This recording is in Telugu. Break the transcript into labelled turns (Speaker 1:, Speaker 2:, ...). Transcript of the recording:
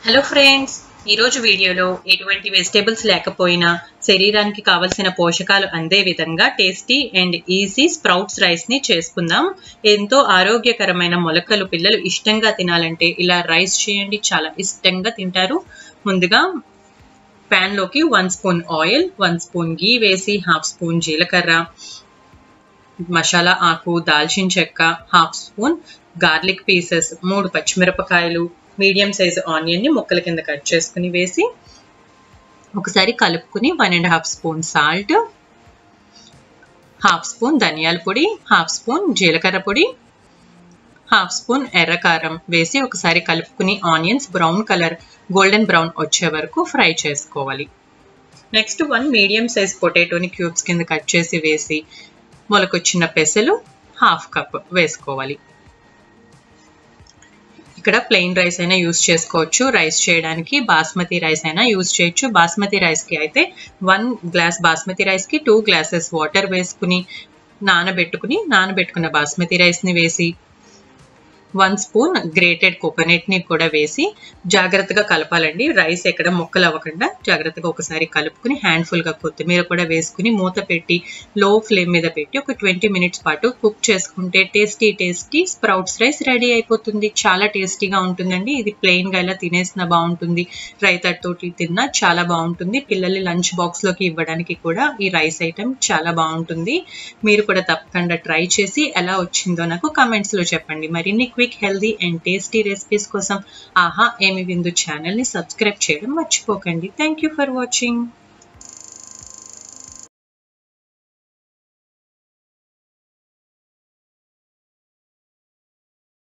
Speaker 1: హలో ఫ్రెండ్స్ ఈరోజు వీడియోలో ఎటువంటి వెజిటేబుల్స్ లేకపోయినా శరీరానికి కావలసిన పోషకాలు అందే విధంగా tasty and easy sprouts rice ని చేసుకుందాం ఎంతో ఆరోగ్యకరమైన మొలకలు పిల్లలు ఇష్టంగా తినాలంటే ఇలా రైస్ చేయండి చాలా ఇష్టంగా తింటారు ముందుగా ప్యాన్ లోకి one spoon oil one spoon ghee వేసి హాఫ్ స్పూన్ జీలకర్ర మసాలా ఆకు దాల్చిన చెక్క హాఫ్ స్పూన్ గార్లిక్ పీసెస్ మూడు పచ్చిమిరపకాయలు మీడియం సైజు ఆనియన్ని ముక్కల కింద కట్ చేసుకుని వేసి ఒకసారి కలుపుకుని one and half spoon salt half spoon ధనియాల పొడి హాఫ్ స్పూన్ జీలకర్ర పొడి హాఫ్ స్పూన్ ఎర్రకారం వేసి ఒకసారి కలుపుకుని onions brown colour golden brown వచ్చే వరకు ఫ్రై చేసుకోవాలి నెక్స్ట్ వన్ మీడియం సైజ్ పొటాటోని క్యూబ్స్ కింద కట్ చేసి వేసి మొలకొచ్చిన పెసలు హాఫ్ కప్ వేసుకోవాలి ఇక్కడ ప్లెయిన్ రైస్ అయినా యూస్ చేసుకోవచ్చు రైస్ చేయడానికి బాస్మతి రైస్ అయినా యూస్ చేయొచ్చు బాస్మతి రైస్కి అయితే వన్ గ్లాస్ బాస్మతి రైస్కి టూ గ్లాసెస్ వాటర్ వేసుకుని నానబెట్టుకుని నానబెట్టుకున్న బాస్మతి రైస్ని వేసి వన్ స్పూన్ గ్రేటెడ్ కోకోనట్ని కూడా వేసి జాగ్రత్తగా కలపాలండి రైస్ ఎక్కడ ముక్కలు అవ్వకుండా జాగ్రత్తగా ఒకసారి కలుపుకుని హ్యాండ్ఫుల్గా కొత్తిమీర కూడా వేసుకుని మూత పెట్టి లో ఫ్లేమ్ మీద పెట్టి ఒక ట్వంటీ మినిట్స్ పాటు కుక్ చేసుకుంటే tasty tasty sprouts rice ready అయిపోతుంది చాలా టేస్టీగా ఉంటుందండి ఇది ప్లెయిన్గా ఇలా తినేసిన బాగుంటుంది రైతాతోటి తిన్నా చాలా బాగుంటుంది పిల్లలు లంచ్ బాక్స్లోకి ఇవ్వడానికి కూడా ఈ రైస్ ఐటెం చాలా బాగుంటుంది మీరు కూడా తప్పకుండా ట్రై చేసి ఎలా వచ్చిందో నాకు కమెంట్స్లో చెప్పండి మరిన్ని quick healthy and tasty recipes కోసం ఆహా ఏమి విందు ఛానల్ని సబ్స్క్రైబ్ చేయడం మర్చిపోకండి థ్యాంక్ యూ ఫర్ వాచింగ్